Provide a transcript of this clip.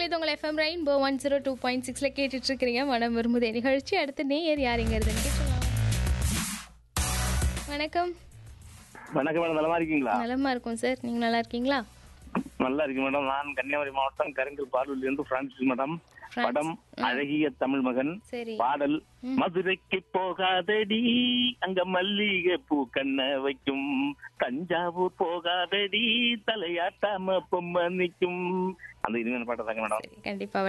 நேர்களை இது உங்கள் FM rainbow one zero two point சிக்ஸில் கேட்டுட்டு இருக்கிறீங்க மனம் விரும்புதே நிகழ்ச்சி அடுத்து நேயர் யாருங்கிறதுன்னு கேட்கலாம் வணக்கம் வணக்கம் மேடம் நலமா இருக்கீங்களா நலமா இருக்கும் சார் நீங்கள் நல்லா இருக்கீங்களா நல்லா இருக்கு மேடம் நான் கன்னியாகுமரி மாவட்டம் கருங்கல் பார்வூர்ல இருந்து பிரான்சிஸ் மேடம் பிரான்சிஸ். படம் அழகிய தமிழ் மகன் சரி பாடல் மதுரைக்கு போகாதடி அங்க மல்லிகை பூ கண்ண வைக்கும் தஞ்சாவூர் போகாதடி தலையாட்டாம பொம்மை நிக்கும் அந்த இனிமையான பாட்டை தாங்க மேடம் சரி கண்டிப்பாக